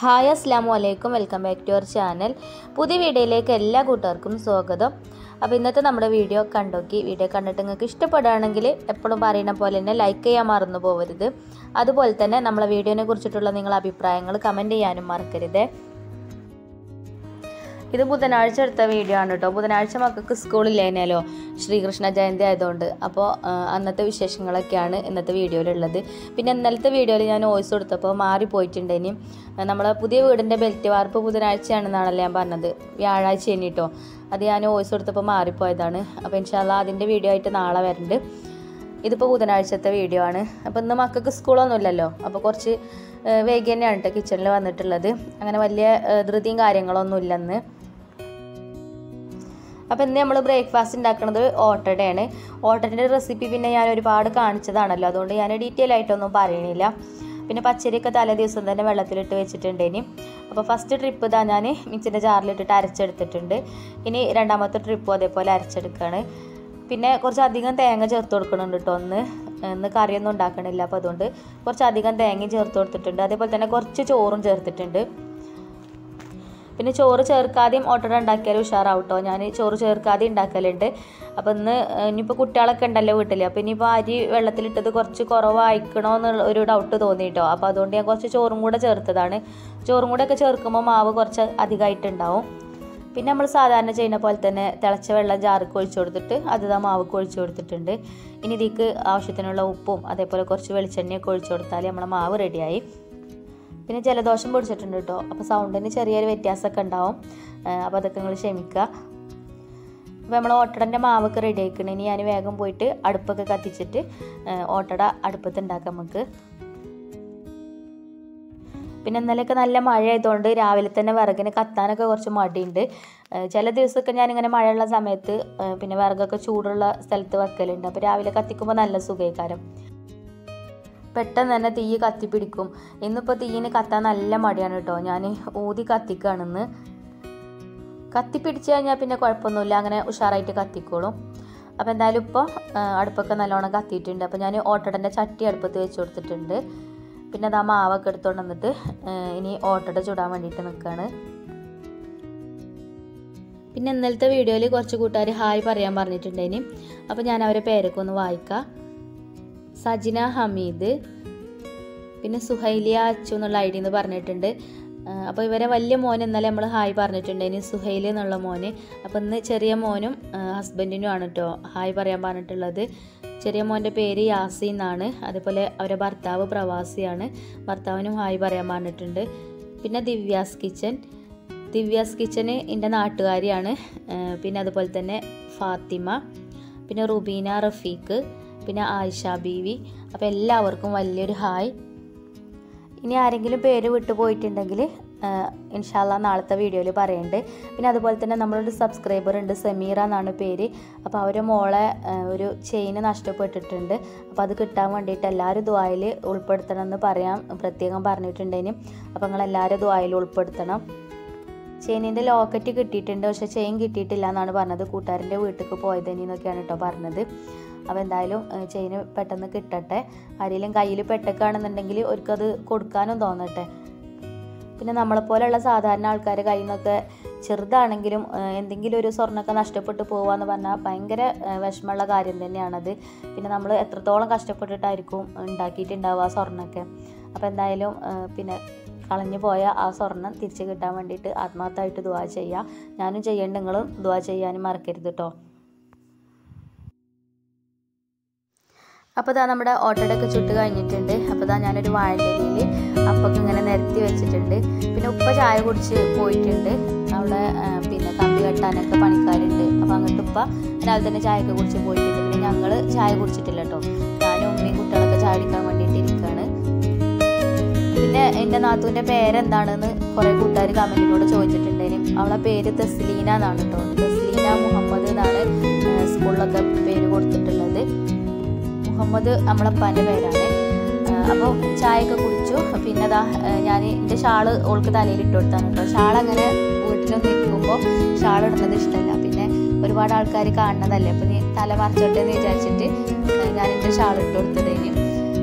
hi അസ്സാം വലൈക്കും welcome back to our channel പുതിയ വീഡിയോയിലേക്ക് എല്ലാ കൂട്ടുകാർക്കും സ്വാഗതം അപ്പോൾ ഇന്നത്തെ നമ്മുടെ വീഡിയോ കണ്ടോക്കി വീഡിയോ കണ്ടിട്ട് നിങ്ങൾക്ക് ഇഷ്ടപ്പെടുകയാണെങ്കിൽ എപ്പോഴും പറയുന്ന പോലെ തന്നെ ലൈക്ക് ചെയ്യാൻ മറന്നു പോകരുത് അതുപോലെ തന്നെ നമ്മളെ വീഡിയോനെ കുറിച്ചിട്ടുള്ള നിങ്ങളുടെ അഭിപ്രായങ്ങൾ കമൻറ്റ് ചെയ്യാനും മറക്കരുത് ഇത് ബുധനാഴ്ച എടുത്ത വീഡിയോ ആണ് കേട്ടോ ബുധനാഴ്ച മക്കൾക്ക് സ്കൂളില്ലേനല്ലോ ശ്രീകൃഷ്ണ ജയന്തി ആയതുകൊണ്ട് അപ്പോൾ അന്നത്തെ വിശേഷങ്ങളൊക്കെയാണ് ഇന്നത്തെ വീഡിയോയിലുള്ളത് പിന്നെ ഇന്നലത്തെ വീഡിയോയിൽ ഞാൻ വോയിസ് കൊടുത്തപ്പോൾ മാറിപ്പോയിട്ടുണ്ട് ഇനി നമ്മളെ പുതിയ വീടിൻ്റെ ബെൽറ്റ് വാർപ്പ് ബുധനാഴ്ചയാണെന്നാണല്ലോ ഞാൻ പറഞ്ഞത് വ്യാഴാഴ്ച ഇനി കേട്ടോ അത് ഞാൻ വോയിസ് കൊടുത്തപ്പോൾ മാറിപ്പോയതാണ് അപ്പോൾ ഇൻഷാല്ല അതിൻ്റെ വീഡിയോ ആയിട്ട് നാളെ വരുന്നുണ്ട് ഇതിപ്പോൾ ബുധനാഴ്ചത്തെ വീഡിയോ ആണ് അപ്പോൾ ഇന്ന് മക്കൾക്ക് സ്കൂളൊന്നും ഇല്ലല്ലോ അപ്പോൾ കുറച്ച് വൈകി തന്നെയാണ് കേട്ടോ കിച്ചണിൽ വന്നിട്ടുള്ളത് അങ്ങനെ വലിയ ഏഹ്, ധൃതിയും കാര്യങ്ങളൊന്നും ഇല്ലെന്ന് അപ്പോൾ ഇന്ന് നമ്മൾ ബ്രേക്ക്ഫാസ്റ്റ് ഉണ്ടാക്കുന്നത് ഓട്ടടയാണ് ഓട്ടടയുടെ റെസിപ്പി പിന്നെ ഞാൻ ഒരുപാട് കാണിച്ചതാണല്ലോ അതുകൊണ്ട് ഞാൻ ഡീറ്റെയിൽ ആയിട്ടൊന്നും പറയണില്ല പിന്നെ പച്ചരിയൊക്കെ തലേ ദിവസം തന്നെ വെള്ളത്തിലിട്ട് വെച്ചിട്ടുണ്ട് ഇനി അപ്പോൾ ഫസ്റ്റ് ട്രിപ്പ് ഇതാ ഞാൻ മിക്സിൻ്റെ ജാറിലിട്ടിട്ട് അരച്ചെടുത്തിട്ടുണ്ട് ഇനി രണ്ടാമത്തെ ട്രിപ്പും അതേപോലെ അരച്ചെടുക്കുകയാണ് പിന്നെ കുറച്ച് അധികം തേങ്ങ ചേർത്ത് കൊടുക്കുന്നുണ്ട് കേട്ടോ ഒന്ന് ഇന്ന് കറിയൊന്നും ഉണ്ടാക്കണില്ല അപ്പോൾ അതുകൊണ്ട് കുറച്ച് അധികം തേങ്ങയും ചേർത്ത് കൊടുത്തിട്ടുണ്ട് അതേപോലെ തന്നെ കുറച്ച് ചോറും ചേർത്തിട്ടുണ്ട് പിന്നെ ചോറ് ചേർക്കാതെയും ഓട്ടട ഉണ്ടാക്കിയാലും ഉഷാറാവും കേട്ടോ ഞാൻ ചോറ് ചേർക്കാതെ ഉണ്ടാക്കലുണ്ട് അപ്പോൾ ഇന്ന് ഇനിയിപ്പോൾ കുട്ടികളൊക്കെ ഉണ്ടല്ലോ വീട്ടിൽ അപ്പോൾ ഇനിയിപ്പോൾ അരി വെള്ളത്തിലിട്ടത് കുറച്ച് കുറവായിക്കണോ എന്നുള്ള ഒരു ഡൗട്ട് തോന്നി കേട്ടോ അപ്പോൾ അതുകൊണ്ട് ഞാൻ കുറച്ച് ചോറും കൂടെ ചേർത്തതാണ് ചോറും കൂടെ ഒക്കെ ചേർക്കുമ്പോൾ മാവ് കുറച്ച് അധികമായിട്ടുണ്ടാവും പിന്നെ നമ്മൾ സാധാരണ ചെയ്യുന്ന പോലെ തന്നെ തിളച്ച വെള്ളം ജാറിക്ക് ഒഴിച്ചു കൊടുത്തിട്ട് അത് ആ മാവ് ഒഴിച്ചു കൊടുത്തിട്ടുണ്ട് ഇനി ഇതിക്ക് ആവശ്യത്തിനുള്ള ഉപ്പും അതേപോലെ കുറച്ച് വെളിച്ചെണ്ണയൊക്കെ ഒഴിച്ചു കൊടുത്താൽ നമ്മളെ മാവ് റെഡിയായി പിന്നെ ജലദോഷം പിടിച്ചിട്ടുണ്ട് കേട്ടോ അപ്പോൾ സൗണ്ടിന് ചെറിയൊരു വ്യത്യാസമൊക്കെ ഉണ്ടാവും അപ്പോൾ അതൊക്കെ നിങ്ങൾ ക്ഷമിക്കുക അപ്പോൾ നമ്മൾ ഓട്ടടൻ്റെ മാവൊക്കെ റെഡി ആയിക്കണം ഇനി ഞാൻ വേഗം പോയിട്ട് അടുപ്പൊക്കെ കത്തിച്ചിട്ട് ആ, ഓട്ടട അടുപ്പത്ത് ഉണ്ടാക്കാം നമുക്ക് പിന്നെ ഇന്നലെയൊക്കെ നല്ല മഴ ആയതുകൊണ്ട് രാവിലെ തന്നെ വിറകിന് കത്താനൊക്കെ കുറച്ച് മടിയുണ്ട് ആ, ചില ദിവസമൊക്കെ ഞാനിങ്ങനെ മഴയുള്ള സമയത്ത് ആ, പിന്നെ വിറകൊക്കെ ചൂടുള്ള സ്ഥലത്ത് വെക്കലുണ്ട് അപ്പോൾ രാവിലെ കത്തിക്കുമ്പോൾ നല്ല സുഖേക്കാരം പെട്ടെന്ന് തന്നെ തീ കത്തിപ്പിടിക്കും ഇന്നിപ്പോൾ തീയിന് കത്താൻ നല്ല മടിയാണ് കേട്ടോ ഞാൻ ഊതി കത്തിക്കുകയാണെന്ന് കത്തിപ്പിടിച്ച് കഴിഞ്ഞാൽ പിന്നെ കുഴപ്പമൊന്നുമില്ല അങ്ങനെ ഉഷാറായിട്ട് കത്തിക്കോളും അപ്പോൾ എന്തായാലും ഇപ്പോൾ അടുപ്പൊക്കെ നല്ലോണം കത്തിയിട്ടുണ്ട് അപ്പോൾ ഞാൻ ഓട്ടടൻ്റെ ചട്ടി അടുപ്പത്ത് വെച്ച് കൊടുത്തിട്ടുണ്ട് പിന്നെ അത് ആ മാവൊക്കെ എടുത്തുകൊണ്ട് വന്നിട്ട് ആ, ഇനി ഓട്ടട ചുടാൻ വേണ്ടിയിട്ട് നിൽക്കുകയാണ് പിന്നെ ഇന്നലത്തെ വീഡിയോയിൽ കുറച്ച് കൂട്ടുകാർ ഹായ് പറയാൻ പറഞ്ഞിട്ടുണ്ടേനി അപ്പോൾ ഞാൻ അവരെ പേരൊക്കെ ഒന്ന് വായിക്കാം സജിന ഹമീദ് പിന്നെ സുഹൈലിയ അച്ചു എന്നുള്ള ഐ ഡി എന്ന് പറഞ്ഞിട്ടുണ്ട് അപ്പോൾ ഇവരെ വലിയ മോൻ ഇന്നലെ നമ്മൾ ഹായ് പറഞ്ഞിട്ടുണ്ട് ഇനി സുഹൈൽ എന്നുള്ള മോന് അപ്പോൾ ഇന്ന് ചെറിയ മോനും ഹസ്ബൻഡിനും ആണ് കേട്ടോ ഹായ് പറയാൻ പറഞ്ഞിട്ടുള്ളത് ചെറിയ മോൻ്റെ പേര് യാസി എന്നാണ് അതുപോലെ അവരെ ഭർത്താവ് പ്രവാസിയാണ് ഭർത്താവിനും ഹായ് പറയാൻ പറഞ്ഞിട്ടുണ്ട് പിന്നെ ദിവ്യാസ് കിച്ചൻ ദിവ്യാസ് കിച്ചന് എൻ്റെ നാട്ടുകാരിയാണ് ആ, പിന്നെ അതുപോലെ തന്നെ ഫാത്തിമ പിന്നെ റുബീന റഫീഖ് പിന്നെ ആയിഷ ബീവി അപ്പോൾ എല്ലാവർക്കും വലിയൊരു ഹായ് ഇനി ആരെങ്കിലും പേര് വിട്ടു പോയിട്ടുണ്ടെങ്കിൽ ഇൻഷാല്ല നാളത്തെ വീഡിയോയിൽ പറയുന്നുണ്ട് പിന്നെ അതുപോലെ തന്നെ നമ്മളൊരു സബ്സ്ക്രൈബർ ഉണ്ട് സമീറ എന്നാണ് പേര് അപ്പോൾ അവരെ മോളെ ആ, ഒരു ചെയിന് നഷ്ടപ്പെട്ടിട്ടുണ്ട് അപ്പോൾ അത് കിട്ടാൻ വേണ്ടിയിട്ട് എല്ലാവരും ദ്വായിൽ ഉൾപ്പെടുത്തണം എന്ന് പറയാൻ പ്രത്യേകം പറഞ്ഞിട്ടുണ്ടേനും അപ്പോൾ നിങ്ങൾ എല്ലാവരും ദ്വായിൽ ഉൾപ്പെടുത്തണം ചെയിനിൻ്റെ ലോക്കറ്റ് കിട്ടിയിട്ടുണ്ട് പക്ഷെ ചെയിൻ കിട്ടിയിട്ടില്ല എന്നാണ് പറഞ്ഞത് കൂട്ടുകാരൻ്റെ വീട്ടിലേക്ക് പോയതിനൊക്കെയാണ് കേട്ടോ പറഞ്ഞത് അപ്പോൾ എന്തായാലും ചെയിന് പെട്ടെന്ന് കിട്ടട്ടെ ആരെങ്കിലും കയ്യിൽ പെട്ടക്കാണെന്നുണ്ടെങ്കിൽ അവർക്കത് കൊടുക്കാനും തോന്നട്ടെ പിന്നെ നമ്മളെപ്പോലെയുള്ള സാധാരണ ആൾക്കാരുടെ കയ്യിൽ നിന്നൊക്കെ ചെറുതാണെങ്കിലും ഏഹ്, എന്തെങ്കിലും ഒരു സ്വർണ്ണമൊക്കെ നഷ്ടപ്പെട്ടു പോവാന്ന് പറഞ്ഞാൽ ഭയങ്കര ഏഹ്, വിഷമമുള്ള കാര്യം തന്നെയാണത് പിന്നെ നമ്മൾ എത്രത്തോളം കഷ്ടപ്പെട്ടിട്ടായിരിക്കും ഉണ്ടാക്കിയിട്ടുണ്ടാവുക ആ സ്വർണ്ണമൊക്കെ അപ്പോൾ എന്തായാലും ഏഹ്, പിന്നെ കളഞ്ഞു പോയ ആ സ്വർണം തിരിച്ച് കിട്ടാൻ വേണ്ടിയിട്ട് ആത്മാർത്ഥമായിട്ട് ദുവാ ചെയ്യുക ഞാനും ചെയ്യേണ്ട നിങ്ങളും ദുവാ ചെയ്യാനും മറക്കരുത് കേട്ടോ അപ്പോൾ ഇതാ നമ്മുടെ ഓട്ടോടൊക്കെ ചുട്ട് കഴിഞ്ഞിട്ടുണ്ട് അപ്പോൾ ഇതാ ഞാനൊരു വാഴയിലയിൽ അപ്പൊക്കെ ഇങ്ങനെ നിരത്തി വെച്ചിട്ടുണ്ട് പിന്നെ ഉപ്പ ചായ കുടിച്ച് പോയിട്ടുണ്ട് അവിടെ ആ, പിന്നെ കമ്പി കെട്ടാനൊക്കെ പണിക്കാരുണ്ട് അപ്പോൾ അങ്ങോട്ട് ഉപ്പ രാവിലെ തന്നെ ചായയൊക്കെ കുടിച്ച് പോയിട്ടുണ്ട് പിന്നെ ഞങ്ങൾ ചായ കുടിച്ചിട്ടില്ല കേട്ടോ ഞാനും ഉമ്മയും കുട്ടികളൊക്കെ ചായ കുടിക്കാൻ വേണ്ടിയിട്ട് ഇരിക്കുകയാണ് പിന്നെ എൻ്റെ നാത്തൂൻ്റെ പേരെന്താണെന്ന് കുറേ കൂട്ടുകാർ കമൻറ്റിലൂടെ ചോദിച്ചിട്ടുണ്ടായിരുന്നു അവളെ പേര് തെസ്ലീന എന്നാണ് കേട്ടോ തെസ്ലീന മുഹമ്മദ് എന്നാണ് ആ, സ്കൂളിലൊക്കെ പേര് കൊടുത്തിട്ടുള്ളത് മുഹമ്മദ് നമ്മളപ്പാൻ്റെ പേരാണ് അപ്പോൾ ചായയൊക്കെ കുടിച്ചു പിന്നെ അതാ ഞാൻ എൻ്റെ ഷാള് ഓൾക്ക് തലയിൽ ഇട്ട് കൊടുത്താണ് കേട്ടോ ഷാൾ അങ്ങനെ വീട്ടിലൊന്നും നിൽക്കുമ്പോൾ ഷാൾ ഇടുന്നത് ഇഷ്ടമല്ല പിന്നെ ഒരുപാട് ആൾക്കാർ കാണുന്നതല്ലേ അപ്പം നീ തല മറച്ചോട്ടെ എന്ന് വിചാരിച്ചിട്ട് ഞാൻ എൻ്റെ ഷാൾ ഇട്ട് കൊടുത്തതേന്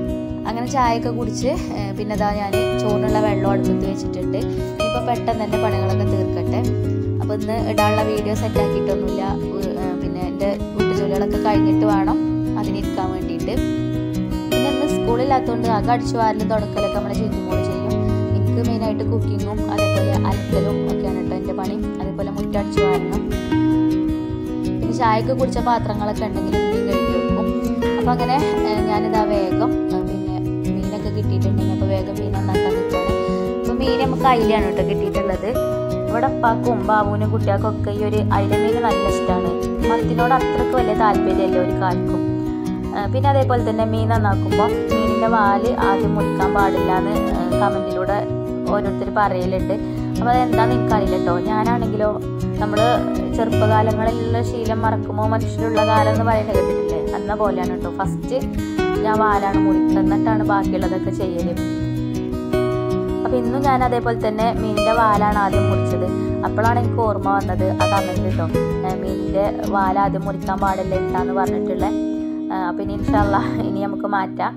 അങ്ങനെ ചായയൊക്കെ കുടിച്ച് ഏഹ് പിന്നെ അതാ ഞാൻ ചോറിനുള്ള വെള്ളം അടുപ്പത്ത് വെച്ചിട്ടുണ്ട് ഇനിയിപ്പോൾ പെട്ടെന്ന് എൻ്റെ പണികളൊക്കെ തീർക്കട്ടെ അപ്പോൾ ഇന്ന് ഇടാനുള്ള വീഡിയോ സെറ്റാക്കിയിട്ടൊന്നുമില്ല ഉ- ഏഹ് പിന്നെ എൻ്റെ വീട്ടുജോലികളൊക്കെ കഴിഞ്ഞിട്ട് വേണം അതിനിരിക്കാൻ വേണ്ടിയിട്ട് പിന്നെ ഇന്ന് സ്കൂളില്ലാത്തതുകൊണ്ട് ആകെ അടിച്ചു വാരലും തുടക്കലൊക്കെ നമ്മളെ ചിന്തിമോള് ചെയ്യും എനിക്ക് മെയിനായിട്ട് കുക്കിങ്ങും അതേപോലെ അലക്കലും ഒക്കെയാണ് കേട്ടോ എൻ്റെ പണി അതേപോലെ മുറ്റടിച്ചു വാരണം പിന്നെ ചായക്ക് കുടിച്ച പാത്രങ്ങളൊക്കെ ഉണ്ടെങ്കിൽ മീൻ കഴുകി വെക്കും അപ്പോൾ അങ്ങനെ ഏഹ്, ഞാനിതാ വേഗം ഏഹ്, പിന്നെ മീനൊക്കെ കിട്ടിയിട്ടുണ്ടെങ്കിൽ അപ്പോൾ വേഗം മീൻ നന്നാക്കാൻ നിൽക്കുകയാണ് അപ്പോൾ മീൻ നമുക്ക് അയിലാണ് കേട്ടോ കിട്ടിയിട്ടുള്ളത് ഇവിടെ ഉപ്പാക്കും ബാബുവിനും കുട്ടികൾക്കൊക്കെ ഈ ഒരു അയില മീൻ നല്ല ഇഷ്ടമാണ് മത്തിനോട് അത്രയ്ക്ക് വലിയ താല്പര്യമല്ല ഒരു കാൽക്കും ആ, പിന്നെ അതേപോലെ തന്നെ മീൻ നന്നാക്കുമ്പോൾ മീനിൻ്റെ വാല് ആദ്യം മുറിക്കാൻ പാടില്ല എന്ന് കമൻറ്റിലൂടെ ഓരോരുത്തർ പറയലുണ്ട് അപ്പോൾ അതെന്താണെന്ന് എനിക്കറിയില്ല കേട്ടോ ഞാനാണെങ്കിലോ നമ്മൾ ചെറുപ്പകാലങ്ങളിലുള്ള ശീലം മറക്കുമ്പോൾ മനുഷ്യരുള്ള കാലം എന്ന് പറയുന്നത് കേട്ടിട്ടില്ലേ എന്ന പോലെയാണ് കേട്ടോ ഫസ്റ്റ് ഞാൻ വാലാണ് മുറിക്കുക എന്നിട്ടാണ് ബാക്കിയുള്ളതൊക്കെ ചെയ്യല് അപ്പൊ ഇന്നും ഞാൻ അതേപോലെ തന്നെ മീനിന്റെ വാലാണ് ആദ്യം മുറിച്ചത് അപ്പോഴാണ് എനിക്ക് ഓർമ്മ വന്നത് ആ കമന്റ് കേട്ടോ ഏ, മീനിന്റെ വാല ആദ്യം മുറിക്കാൻ പാടില്ല എന്താന്ന് പറഞ്ഞിട്ടുള്ള അപ്പൊ ഇനി ഇൻഷല്ല ഇനി നമുക്ക് മാറ്റാം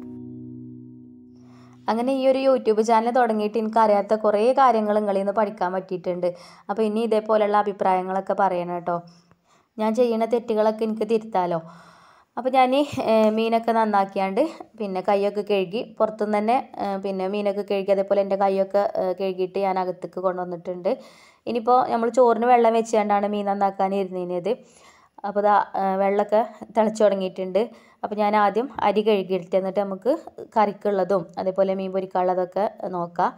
അങ്ങനെ ഈ ഒരു യൂട്യൂബ് ചാനൽ തുടങ്ങിയിട്ട് എനിക്ക് അറിയാത്ത കുറേ കാര്യങ്ങൾ നിങ്ങളിൽ നിന്ന് പഠിക്കാൻ പറ്റിയിട്ടുണ്ട് അപ്പോൾ ഇനി ഇതേപോലെയുള്ള അഭിപ്രായങ്ങളൊക്കെ പറയണം കേട്ടോ ഞാൻ ചെയ്യുന്ന തെറ്റുകളൊക്കെ എനിക്ക് തിരുത്താലോ അപ്പോൾ ഞാൻ മീനൊക്കെ നന്നാക്കിയാണ്ട് പിന്നെ കൈയൊക്കെ കഴുകി പുറത്തുനിന്ന് തന്നെ ഏ, പിന്നെ മീനൊക്കെ കഴുകി അതേപോലെ എൻ്റെ കൈയൊക്കെ ഏ, കഴുകിയിട്ട് ഞാൻ അകത്തേക്ക് കൊണ്ടുവന്നിട്ടുണ്ട് ഇനിയിപ്പോൾ നമ്മൾ ചോറിന് വെള്ളം വെച്ചുകൊണ്ടാണ് മീൻ നന്നാക്കാൻ ഇരുന്നിരുന്നത് അപ്പോൾ ഇതാ ഏ, വെള്ളമൊക്കെ തിളച്ച് തുടങ്ങിയിട്ടുണ്ട് അപ്പോൾ ഞാൻ ആദ്യം അരി കഴുകിയിട്ട് എന്നിട്ട് നമുക്ക് കറിക്കുള്ളതും അതേപോലെ മീൻ പൊരിക്കാനുള്ളതൊക്കെ നോക്കാം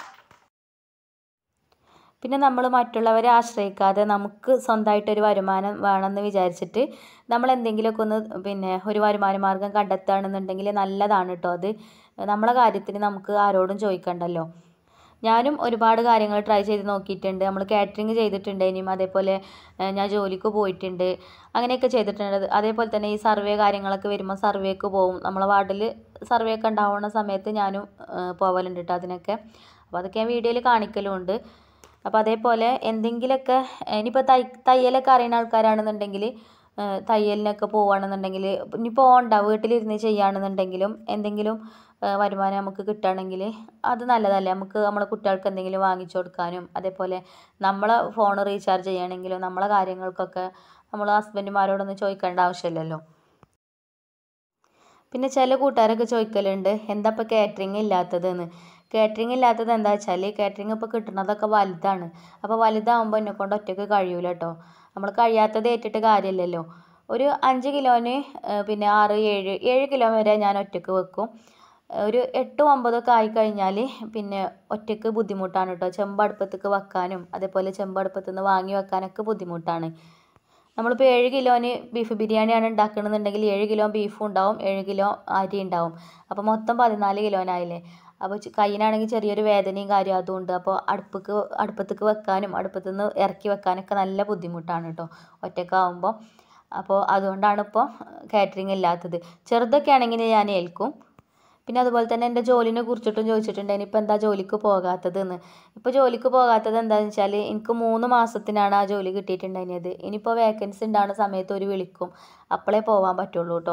പിന്നെ നമ്മൾ മറ്റുള്ളവരെ ആശ്രയിക്കാതെ നമുക്ക് സ്വന്തമായിട്ടൊരു വരുമാനം വേണമെന്ന് വിചാരിച്ചിട്ട് നമ്മൾ എന്തെങ്കിലുമൊക്കെ ഒന്ന് പിന്നെ ഒരു വരുമാന മാർഗം കണ്ടെത്തുകയാണെന്നുണ്ടെങ്കിൽ നല്ലതാണ് കേട്ടോ അത് നമ്മളെ കാര്യത്തിന് നമുക്ക് ആരോടും ചോദിക്കണ്ടല്ലോ ഞാനും ഒരുപാട് കാര്യങ്ങൾ ട്രൈ ചെയ്ത് നോക്കിയിട്ടുണ്ട് നമ്മൾ കാറ്ററിങ് ചെയ്തിട്ടുണ്ട് ഇനിയും അതേപോലെ ഏഹ്, ഞാൻ ജോലിക്ക് പോയിട്ടുണ്ട് അങ്ങനെയൊക്കെ ചെയ്തിട്ടുണ്ട് അതേപോലെ തന്നെ ഈ സർവേ കാര്യങ്ങളൊക്കെ വരുമ്പോൾ സർവേക്ക് പോകും നമ്മളെ വാർഡിൽ സർവേ ഒക്കെ ഉണ്ടാവുന്ന സമയത്ത് ഞാനും ഏഹ്, പോവലുണ്ട് കേട്ടോ അതിനൊക്കെ അപ്പോൾ അതൊക്കെ ഞാൻ വീഡിയോയിൽ കാണിക്കലുമുണ്ട് അപ്പോൾ അതേപോലെ എന്തെങ്കിലുമൊക്കെ ഇനിയിപ്പോൾ തൈ തയ്യലൊക്കെ അറിയുന്ന ആൾക്കാരാണെന്നുണ്ടെങ്കിൽ ഏഹ്, തയ്യലിനൊക്കെ പോവുകയാണെന്നുണ്ടെങ്കിൽ ഇനി പോകണ്ട വീട്ടിലിരുന്ന് ചെയ്യുകയാണെന്നുണ്ടെങ്കിലും എന്തെങ്കിലും ഏഹ്, വരുമാനം നമുക്ക് കിട്ടുകയാണെങ്കിൽ അത് നല്ലതല്ലേ നമുക്ക് നമ്മളെ കുട്ടികൾക്ക് എന്തെങ്കിലും വാങ്ങിച്ചു കൊടുക്കാനും അതേപോലെ നമ്മളെ ഫോൺ റീചാർജ് ചെയ്യണമെങ്കിലും നമ്മളെ കാര്യങ്ങൾക്കൊക്കെ നമ്മൾ ഹസ്ബൻഡുമാരോടൊന്നും ചോദിക്കേണ്ട ആവശ്യമില്ലല്ലോ പിന്നെ ചില കൂട്ടുകാരൊക്കെ ചോദിക്കലുണ്ട് എന്താ ഇപ്പോൾ കാറ്ററിംഗ് ഇല്ലാത്തതെന്ന് കാറ്ററിംഗ് ഇല്ലാത്തത് എന്താ വെച്ചാൽ കാറ്ററിംഗ് ഇപ്പോൾ കിട്ടുന്നതൊക്കെ വലുതാണ് അപ്പോൾ വലുതാകുമ്പോൾ എന്നെ കൊണ്ട് ഒറ്റയ്ക്ക് കഴിയൂല കേട്ടോ നമ്മൾ കഴിയാത്തത് ഏറ്റിട്ട് കാര്യമില്ലല്ലോ ഒരു അഞ്ച് കിലോന് ഏഹ്, പിന്നെ ആറ് ഏഴ് ഏഴ് കിലോ വരെ ഞാൻ ഒറ്റയ്ക്ക് വെക്കും ഏഹ്, ഒരു എട്ടും ഒമ്പതൊക്കെ ആയി കഴിഞ്ഞാൽ പിന്നെ ഒറ്റയ്ക്ക് ബുദ്ധിമുട്ടാണ് കേട്ടോ ചെമ്പ് അടുപ്പത്തേക്ക് വെക്കാനും അതേപോലെ ചെമ്പ് അടുപ്പത്തു നിന്ന് വാങ്ങി വെക്കാനൊക്കെ ബുദ്ധിമുട്ടാണ് നമ്മളിപ്പോൾ ഏഴ് കിലോന് ബീഫ് ബിരിയാണിയാണ് ഉണ്ടാക്കണമെന്നുണ്ടെങ്കിൽ ഏഴ് കിലോ ബീഫും ഉണ്ടാവും ഏഴ് കിലോ അരി ഉണ്ടാവും അപ്പോൾ മൊത്തം പതിനാല് കിലോനായില്ലേ അപ്പോൾ ചെ- കയ്യിനാണെങ്കിൽ ചെറിയൊരു വേദനയും കാര്യം അതുകൊണ്ട് അപ്പോൾ അടുപ്പക്ക് അടുപ്പത്തേക്ക് വെക്കാനും അടുപ്പത്തു നിന്ന് ഇറക്കി വെക്കാനൊക്കെ നല്ല ബുദ്ധിമുട്ടാണ് കേട്ടോ ഒറ്റക്കാവുമ്പോൾ അപ്പോൾ അതുകൊണ്ടാണ് ഇപ്പോൾ കാറ്ററിംഗ് ഇല്ലാത്തത് ചെറുതൊക്കെ ആണെങ്കിൽ ഞാൻ ഏൽക്കും പിന്നെ അതുപോലെ തന്നെ എൻ്റെ ജോലിനെ കുറിച്ചിട്ടും ചോദിച്ചിട്ടുണ്ട് ഇനിയിപ്പോൾ എന്താ ജോലിക്ക് പോകാത്തതെന്ന് ഇപ്പോൾ ജോലിക്ക് പോകാത്തത് എന്താണെന്ന് വെച്ചാൽ എനിക്ക് മൂന്ന് മാസത്തിനാണ് ആ ജോലി കിട്ടിയിട്ടുണ്ടായിരുന്നത് ഇനിയിപ്പോൾ വേക്കൻസി ഉണ്ടാകുന്ന സമയത്ത് ഒരു വിളിക്കും അപ്പോഴേ പോകാൻ പറ്റുള്ളൂ കേട്ടോ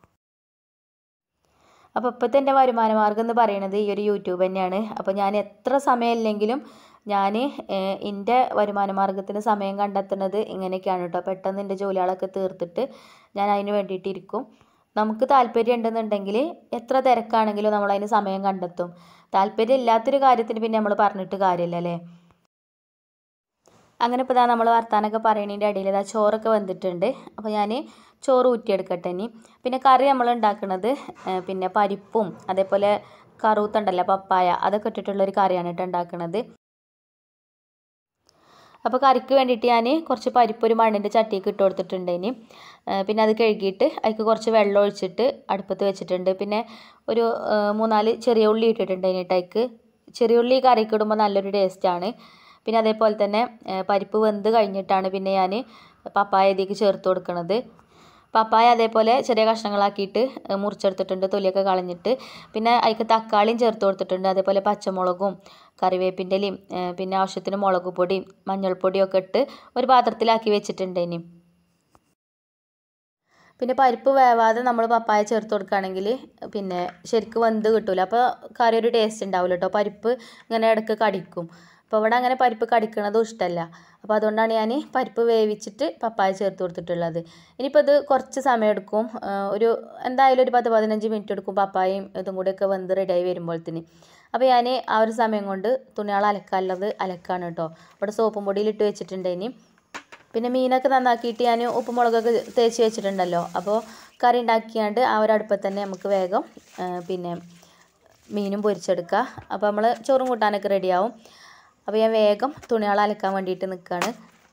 അപ്പോൾ ഇപ്പോഴത്തെ എൻ്റെ വരുമാന മാർഗ്ഗം എന്ന് പറയുന്നത് ഈ ഒരു യൂട്യൂബ് തന്നെയാണ് അപ്പോൾ ഞാൻ എത്ര സമയമില്ലെങ്കിലും ഞാൻ എൻ്റെ വരുമാന മാർഗ്ഗത്തിന് സമയം കണ്ടെത്തുന്നത് ഇങ്ങനെയൊക്കെയാണ് കേട്ടോ പെട്ടെന്ന് എൻ്റെ ജോലികളൊക്കെ തീർത്തിട്ട് ഞാൻ അതിന് വേണ്ടിയിട്ട് ഇരിക്കും നമുക്ക് താല്പര്യം ഉണ്ടെന്നുണ്ടെങ്കിൽ എത്ര തിരക്കാണെങ്കിലും നമ്മൾ അതിന് സമയം കണ്ടെത്തും താല്പര്യം ഇല്ലാത്തൊരു കാര്യത്തിന് പിന്നെ നമ്മൾ പറഞ്ഞിട്ട് കാര്യമില്ല അല്ലേ അങ്ങനെ ഇപ്പോൾ ഇതാ നമ്മൾ വർത്താനൊക്കെ പറയണതിൻ്റെ ഇടയിൽ ഇതാ ചോറൊക്കെ വെന്തിട്ടുണ്ട് അപ്പോൾ ഞാൻ ചോറ് ഊറ്റിയെടുക്കട്ടെ ഇനി പിന്നെ കറി നമ്മൾ ഉണ്ടാക്കുന്നത് ഏഹ്, പിന്നെ പരിപ്പും അതേപോലെ കറൂത്തുണ്ടല്ലോ പപ്പായ അതൊക്കെ ഇട്ടിട്ടുള്ളൊരു കറിയാണ് കേട്ടോ ഉണ്ടാക്കുന്നത് അപ്പോൾ കറിക്ക് വേണ്ടിയിട്ട് ഞാൻ കുറച്ച് പരിപ്പ് ഒരു മണ്ണിൻ്റെ ചട്ടിക്ക് ഇട്ട് കൊടുത്തിട്ടുണ്ട് ഇനി ഏഹ്, പിന്നെ അത് കഴുകിയിട്ട് അതിക്ക് കുറച്ച് വെള്ളം ഒഴിച്ചിട്ട് അടുപ്പത്ത് വെച്ചിട്ടുണ്ട് പിന്നെ ഒരു ഏഹ്, മൂന്നാല് ചെറിയ ഉള്ളി ഇട്ടിട്ടുണ്ട് അതിനിട്ട് അതിക്ക് ചെറിയ ഉള്ളി കറിക്ക് ഇടുമ്പോൾ നല്ലൊരു ടേസ്റ്റാണ് പിന്നെ അതേപോലെ തന്നെ ഏഹ്, പരിപ്പ് വെന്ത് കഴിഞ്ഞിട്ടാണ് പിന്നെ ഞാൻ പപ്പായ ഇതിലേക്ക് ചേർത്ത് കൊടുക്കുന്നത് പപ്പായ അതേപോലെ ചെറിയ കഷ്ണങ്ങളാക്കിയിട്ട് ഏഹ്, മുറിച്ചെടുത്തിട്ടുണ്ട് തൊലിയൊക്കെ കളഞ്ഞിട്ട് പിന്നെ അതിക്ക് തക്കാളിയും ചേർത്ത് കൊടുത്തിട്ടുണ്ട് അതേപോലെ പച്ചമുളകും കറിവേപ്പിൻ്റെ ഇലയും ഏഹ്, പിന്നെ ആവശ്യത്തിന് മുളക് പൊടിയും മഞ്ഞൾപ്പൊടിയും ഒക്കെ ഇട്ട് ഒരു പാത്രത്തിലാക്കി വെച്ചിട്ടുണ്ട് ഇനി പിന്നെ പരിപ്പ് വേവാതെ നമ്മൾ പപ്പായ ചേർത്ത് കൊടുക്കുകയാണെങ്കിൽ പിന്നെ ശരിക്കും വെന്ത് കിട്ടൂല അപ്പോൾ കറി ഒരു ടേസ്റ്റ് ഉണ്ടാവില്ല കേട്ടോ പരിപ്പ് ഇങ്ങനെ ഇടയ്ക്ക് കടിക്കും അപ്പോൾ ഇവിടെ അങ്ങനെ പരിപ്പ് കടിക്കണതും ഇഷ്ടമല്ല അപ്പോൾ അതുകൊണ്ടാണ് ഞാൻ പരിപ്പ് വേവിച്ചിട്ട് പപ്പായ ചേർത്ത് കൊടുത്തിട്ടുള്ളത് ഇനിയിപ്പോൾ ഇത് കുറച്ച് സമയം എടുക്കും ആ, ഒരു എന്തായാലും ഒരു പത്ത് പതിനഞ്ച് മിനിറ്റ് എടുക്കും പപ്പായയും ഇതും കൂടെയൊക്കെ വെന്ത് റെഡിയായി വരുമ്പോഴത്തേന് അപ്പോൾ ഞാൻ ആ ഒരു സമയം കൊണ്ട് തുണികൾ അലക്കാനുള്ളത് അലക്കാണ് കേട്ടോ ഇവിടെ സോപ്പും പൊടിയിൽ ഇട്ട് വെച്ചിട്ടുണ്ട് ഇനി പിന്നെ മീനൊക്കെ നന്നാക്കിയിട്ട് ഞാൻ ഉപ്പും മുളകൊക്കെ തേച്ച് വെച്ചിട്ടുണ്ടല്ലോ അപ്പോൾ കറി ഉണ്ടാക്കിയാണ്ട് ആ ഒരു അടുപ്പത്ത് തന്നെ നമുക്ക് വേഗം ആ, പിന്നെ മീനും പൊരിച്ചെടുക്കുക അപ്പോൾ നമ്മൾ ചോറും കൂട്ടാനൊക്കെ റെഡിയാവും അപ്പോൾ ഞാൻ വേഗം തുണികൾ അലക്കാൻ വേണ്ടിയിട്ട് നിൽക്കുകയാണ്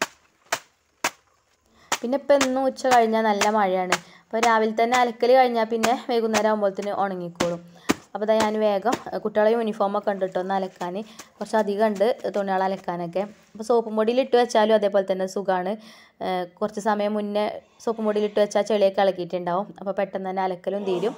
പിന്നെ ഇപ്പം എന്നും ഉച്ച കഴിഞ്ഞാൽ നല്ല മഴയാണ് അപ്പോൾ രാവിലെ തന്നെ അലക്കൽ കഴിഞ്ഞാൽ പിന്നെ വൈകുന്നേരം ആകുമ്പോഴത്തേന് ഉണങ്ങിക്കോളും അപ്പോൾ ഇതാ ഞാൻ വേഗം അഹ് കുട്ടികളെ യൂണിഫോമൊക്കെ ഉണ്ട് കേട്ടോ ഒന്ന് അലക്കാൻ കുറച്ച് അധികം ഉണ്ട് തുണികൾ അലക്കാനൊക്കെ അപ്പോൾ സോപ്പും പൊടിയിൽ ഇട്ട് വെച്ചാലും അതേപോലെ തന്നെ സുഖമാണ് കുറച്ച് സമയം മുന്നേ സോപ്പും പൊടിയിൽ ഇട്ട് വെച്ചാൽ ചെളിയൊക്കെ ഇളക്കിയിട്ടുണ്ടാവും അപ്പോൾ പെട്ടെന്ന് തന്നെ അലക്കലും തീരും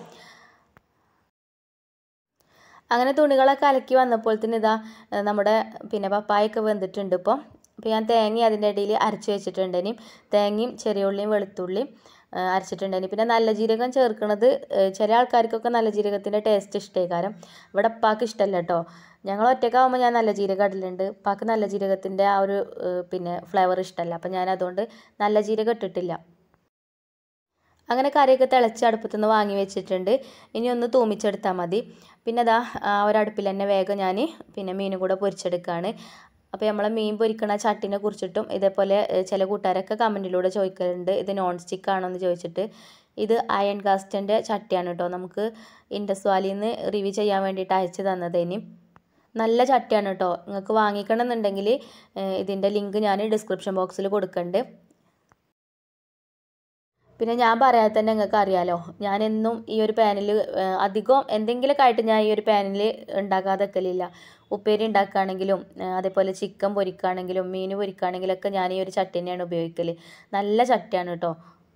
അങ്ങനെ തുണികളൊക്കെ അലക്കി വന്നപ്പോഴത്തേന് ഇതാ ഏഹ് നമ്മുടെ പിന്നെ പപ്പായൊക്കെ വെന്തിട്ടുണ്ട് ഇപ്പോൾ അപ്പോൾ ഞാൻ തേങ്ങ അതിൻ്റെ ഇടയിൽ അരച്ച് വെച്ചിട്ടുണ്ട് ഇനി തേങ്ങയും ചെറിയ ഉള്ളിയും വെളുത്തുള്ളിയും ഏഹ് അരച്ചിട്ടുണ്ട് ഇനി പിന്നെ നല്ല ജീരകം ചേർക്കുന്നത് ഏഹ് ചില ആൾക്കാർക്കൊക്കെ നല്ല ജീരകത്തിൻ്റെ ടേസ്റ്റ് ഇഷ്ടേക്കാരം ഇവിടെ ഉപ്പാക്ക് ഇഷ്ടമല്ല കേട്ടോ ഞങ്ങൾ ഒറ്റയ്ക്കാവുമ്പോൾ ഞാൻ നല്ല ജീരകം ഇടലുണ്ട് ഉപ്പാക്ക് നല്ല ജീരകത്തിൻ്റെ ആ ഒരു ഏഹ് പിന്നെ ഫ്ലേവർ ഇഷ്ടമല്ല അപ്പോൾ ഞാൻ അതുകൊണ്ട് നല്ല ജീരകം ഇട്ടിട്ടില്ല അങ്ങനെ കറിയൊക്കെ തിളച്ച് അടുപ്പത്തു നിന്ന് വാങ്ങി വെച്ചിട്ടുണ്ട് ഇനി ഒന്ന് തൂമിച്ചെടുത്താൽ മതി പിന്നെ അതാ ആ ഒരു അടുപ്പിൽ തന്നെ വേഗം ഞാൻ പിന്നെ മീനും കൂടെ പൊരിച്ചെടുക്കുകയാണ് അപ്പോൾ നമ്മളെ മീൻ പൊരിക്കണ ചട്ടിനെ കുറിച്ചിട്ടും ഇതേപോലെ ഏഹ്, ചില കൂട്ടുകാരൊക്കെ കമൻറ്റിലൂടെ ചോദിക്കലുണ്ട് ഇത് നോൺ സ്റ്റിക്ക് ആണോ എന്ന് ചോദിച്ചിട്ട് ഇത് അയൺ കാസ്റ്റിൻ്റെ ചട്ടിയാണ് കേട്ടോ നമുക്ക് ഇൻഡസ് വാലിയിൽ നിന്ന് റിവ്യൂ ചെയ്യാൻ വേണ്ടിയിട്ട് അയച്ചു തന്നതേനി നല്ല ചട്ടിയാണ് കേട്ടോ നിങ്ങൾക്ക് വാങ്ങിക്കണം എന്നുണ്ടെങ്കിൽ ഇതിൻ്റെ ലിങ്ക് ഞാൻ ഡിസ്ക്രിപ്ഷൻ ബോക്സിൽ കൊടുക്കുന്നുണ്ട് പിന്നെ ഞാൻ പറയാതെ തന്നെ നിങ്ങൾക്ക് അറിയാലോ ഞാൻ എന്നും ഈ ഒരു പാനിൽ അധികം എന്തെങ്കിലുമൊക്കെ ആയിട്ട് ഞാൻ ഈ ഒരു പാനിൽ ഉണ്ടാക്കാതെ വെക്കലില്ല ഉപ്പേരി ഉണ്ടാക്കുകയാണെങ്കിലും ഏഹ് അതേപോലെ ചിക്കൻ പൊരിക്കുകയാണെങ്കിലും മീൻ പൊരിക്കുകയാണെങ്കിലൊക്കെ ഞാൻ ഈ ഒരു ചട്ടി തന്നെയാണ് ഉപയോഗിക്കൽ നല്ല ചട്ടിയാണ് കേട്ടോ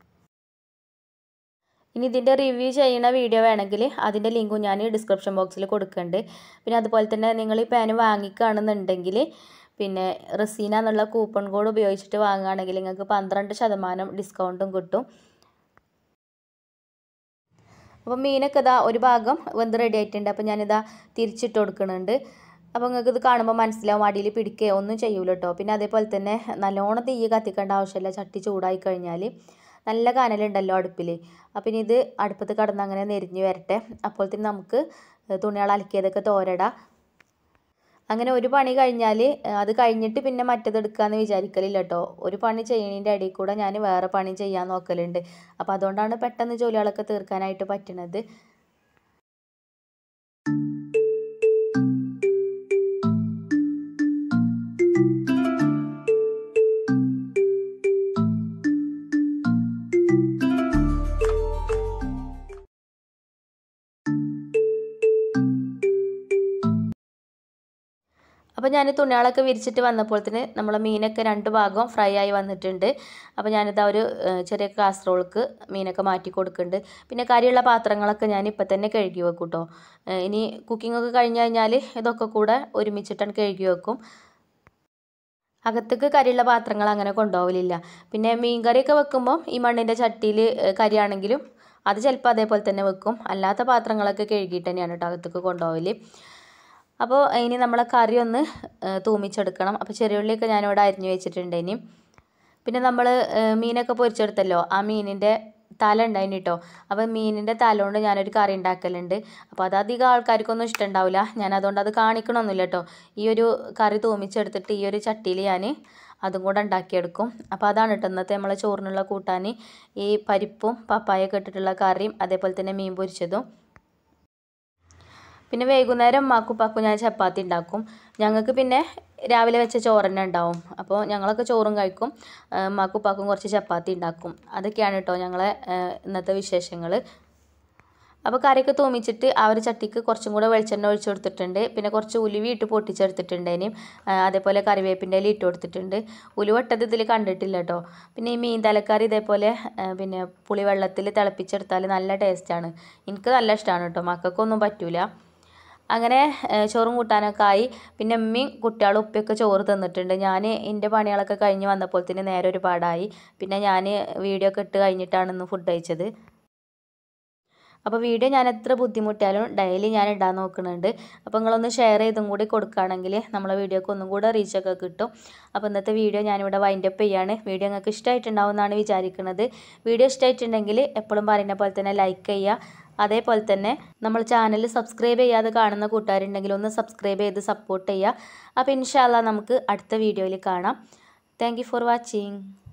ഇനി ഇതിൻ്റെ റിവ്യൂ ചെയ്യുന്ന വീഡിയോ വേണമെങ്കിൽ അതിൻ്റെ ലിങ്കും ഞാൻ ഡിസ്ക്രിപ്ഷൻ ബോക്സിൽ കൊടുക്കുന്നുണ്ട് പിന്നെ അതുപോലെ തന്നെ നിങ്ങൾ ഈ പാന് വാങ്ങിക്കുകയാണെന്നുണ്ടെങ്കിൽ പിന്നെ റസീന എന്നുള്ള കൂപ്പൺ കോഡ് ഉപയോഗിച്ചിട്ട് വാങ്ങുകയാണെങ്കിൽ നിങ്ങൾക്ക് പന്ത്രണ്ട് ശതമാനം ഡിസ്കൗണ്ടും കിട്ടും അപ്പോൾ മീനൊക്കെ ഇതാ ഒരു ഭാഗം വെന്ത് റെഡി ആയിട്ടുണ്ട് അപ്പോൾ ഞാനിതാ തിരിച്ചിട്ട് കൊടുക്കുന്നുണ്ട് അപ്പോൾ നിങ്ങൾക്ക് ഇത് കാണുമ്പോൾ മനസ്സിലാവും അടിയിൽ പിടിക്കുകയോ ഒന്നും ചെയ്യൂല കേട്ടോ പിന്നെ അതേപോലെ തന്നെ നല്ലോണം തീ കത്തിക്കേണ്ട ആവശ്യമില്ല ചട്ടി ചൂടായി കഴിഞ്ഞാൽ നല്ല കനലുണ്ടല്ലോ അടുപ്പിൽ അപ്പം ഇനി ഇത് അടുപ്പത്ത് കടന്ന് അങ്ങനെ നെരിഞ്ഞ് വരട്ടെ അപ്പോഴത്തേന് നമുക്ക് തുണികൾ അലക്കിയതൊക്കെ തോരടാം അങ്ങനെ ഒരു പണി കഴിഞ്ഞാൽ അത് കഴിഞ്ഞിട്ട് പിന്നെ മറ്റേത് എടുക്കാമെന്ന് വിചാരിക്കലില്ല കേട്ടോ ഒരു പണി ചെയ്യുന്നതിൻ്റെ ഇടയിൽ കൂടെ ഞാൻ വേറെ പണി ചെയ്യാൻ നോക്കലുണ്ട് അപ്പോൾ അതുകൊണ്ടാണ് പെട്ടെന്ന് ജോലികളൊക്കെ തീർക്കാനായിട്ട് പറ്റുന്നത് അപ്പോൾ ഞാൻ തുണികളൊക്കെ വിരിച്ചിട്ട് വന്നപ്പോഴത്തേന് നമ്മളെ മീനൊക്കെ രണ്ട് ഭാഗം ഫ്രൈ ആയി വന്നിട്ടുണ്ട് അപ്പോൾ ഞാനിതാ ഒരു ഏഹ്, ചെറിയ കാസറോൾക്ക് മീനൊക്കെ മാറ്റി കൊടുക്കുന്നുണ്ട് പിന്നെ കരിയുള്ള പാത്രങ്ങളൊക്കെ ഞാൻ ഇപ്പം തന്നെ കഴുകി വെക്കും കേട്ടോ ഏഹ്, ഇനി കുക്കിംഗ് ഒക്കെ കഴിഞ്ഞ് കഴിഞ്ഞാൽ ഇതൊക്കെ കൂടെ ഒരുമിച്ചിട്ടാണ് കഴുകി വെക്കും അകത്തേക്ക് കരിയുള്ള പാത്രങ്ങൾ അങ്ങനെ കൊണ്ടുപോകലില്ല പിന്നെ മീൻ കറിയൊക്കെ വെക്കുമ്പോൾ ഈ മണ്ണിൻ്റെ ചട്ടിയിൽ കരിയാണെങ്കിലും അത് ചിലപ്പോൾ അതേപോലെ തന്നെ വെക്കും അല്ലാത്ത പാത്രങ്ങളൊക്കെ കഴുകിയിട്ട് തന്നെയാണ് കേട്ടോ അകത്തേക്ക് കൊണ്ടുപോകൽ അപ്പോൾ ഇനി നമ്മളെ കറി ഒന്ന് ഏഹ്, തൂമിച്ചെടുക്കണം അപ്പോൾ ചെറിയുള്ളിയൊക്കെ ഞാനിവിടെ അരിഞ്ഞു വെച്ചിട്ടുണ്ട് ഇനി പിന്നെ നമ്മൾ മീനൊക്കെ പൊരിച്ചെടുത്തല്ലോ ആ മീനിൻ്റെ തല ഉണ്ടായിന് കേട്ടോ അപ്പോൾ മീനിൻ്റെ തല കൊണ്ട് ഞാനൊരു കറി ഉണ്ടാക്കലുണ്ട് അപ്പോൾ അത് അധികം ആൾക്കാർക്കൊന്നും ഇഷ്ടമുണ്ടാവില്ല ഞാൻ അതുകൊണ്ട് അത് കാണിക്കണമൊന്നുമില്ല കേട്ടോ ഈ ഒരു കറി തൂമിച്ചെടുത്തിട്ട് ഈ ഒരു ചട്ടിയിൽ ഞാൻ അതും കൂടെ ഉണ്ടാക്കിയെടുക്കും അപ്പോൾ അതാണ് കേട്ടോ ഇന്നത്തെ നമ്മളെ ചോറിനുള്ള കൂട്ടാൻ ഈ പരിപ്പും പപ്പായൊക്കെ ഇട്ടിട്ടുള്ള കറിയും അതേപോലെ തന്നെ മീൻ പൊരിച്ചതും പിന്നെ വൈകുന്നേരം ഉമ്മാക്കും ഉപ്പാക്കും ഞാൻ ചപ്പാത്തി ഉണ്ടാക്കും ഞങ്ങൾക്ക് പിന്നെ രാവിലെ വെച്ച ചോറ് തന്നെ ഉണ്ടാവും അപ്പോൾ ഞങ്ങളൊക്കെ ചോറും കഴിക്കും ആ, ഉമ്മാക്കും ഉപ്പാക്കും കുറച്ച് ചപ്പാത്തി ഉണ്ടാക്കും അതൊക്കെയാണ് കേട്ടോ ഞങ്ങളെ ആ, ഇന്നത്തെ വിശേഷങ്ങൾ അപ്പോൾ കറിയൊക്കെ തൂമിച്ചിട്ട് ആ ഒരു ചട്ടിക്ക് കുറച്ചും കൂടെ വെളിച്ചെണ്ണ ഒഴിച്ച് കൊടുത്തിട്ടുണ്ട് പിന്നെ കുറച്ച് ഉലുവി ഇട്ട് പൊട്ടിച്ചെടുത്തിട്ടുണ്ട് ഇനിയും ആ, അതേപോലെ കറിവേപ്പിൻ്റെ ഇല ഇട്ട് കൊടുത്തിട്ടുണ്ട് ഉലുവ ഇട്ടത് ഇതിൽ കണ്ടിട്ടില്ല കേട്ടോ പിന്നെ ഈ മീൻ തലക്കറി ഇതേപോലെ ആ, പിന്നെ പുളിവെള്ളത്തിൽ തിളപ്പിച്ചെടുത്താൽ നല്ല ടേസ്റ്റാണ് എനിക്ക് നല്ല ഇഷ്ടമാണ് കേട്ടോ മക്കൾക്കൊന്നും പറ്റൂല അങ്ങനെ ഏഹ്, ചോറും കൂട്ടാനൊക്കെ ആയി പിന്നെ ഉമ്മയും കുട്ടികളും ഉപ്പയൊക്കെ ചോറ് തിന്നിട്ടുണ്ട് ഞാൻ എൻ്റെ പണികളൊക്കെ കഴിഞ്ഞ് വന്നപ്പോൾ തന്നെ നേരെ ഒരുപാടായി പിന്നെ ഞാൻ വീഡിയോ ഒക്കെ ഇട്ട് കഴിഞ്ഞിട്ടാണ് ഇന്ന് ഫുഡ് കഴിച്ചത് അപ്പോൾ വീഡിയോ ഞാൻ എത്ര ബുദ്ധിമുട്ടിയാലും ഡെയിലി ഞാൻ ഇടാൻ നോക്കുന്നുണ്ട് അപ്പോൾ നിങ്ങളൊന്ന് ഷെയർ ചെയ്തും കൂടി കൊടുക്കുകയാണെങ്കിൽ നമ്മളെ വീഡിയോക്ക് ഒന്നും കൂടെ റീച്ചൊക്കെ കിട്ടും അപ്പോൾ ഇന്നത്തെ വീഡിയോ ഞാനിവിടെ വൈൻഡപ്പ് ചെയ്യാണ് വീഡിയോ നിങ്ങൾക്ക് ഇഷ്ടമായിട്ടുണ്ടാവും എന്നാണ് വിചാരിക്കുന്നത് വീഡിയോ ഇഷ്ടമായിട്ടുണ്ടെങ്കിൽ എപ്പോഴും പറയുന്ന പോലെ തന്നെ ലൈക്ക് ചെയ്യുക അതേപോലെ തന്നെ നമ്മൾ ചാനൽ സബ്സ്ക്രൈബ് ചെയ്യാതെ കാണുന്ന കൂട്ടുകാരുണ്ടെങ്കിൽ ഒന്ന് സബ്സ്ക്രൈബ് ചെയ്ത് സപ്പോർട്ട് ചെയ്യുക അപ്പോൾ ഇൻഷാല്ല നമുക്ക് അടുത്ത വീഡിയോയിൽ കാണാം താങ്ക് ഫോർ വാച്ചിങ്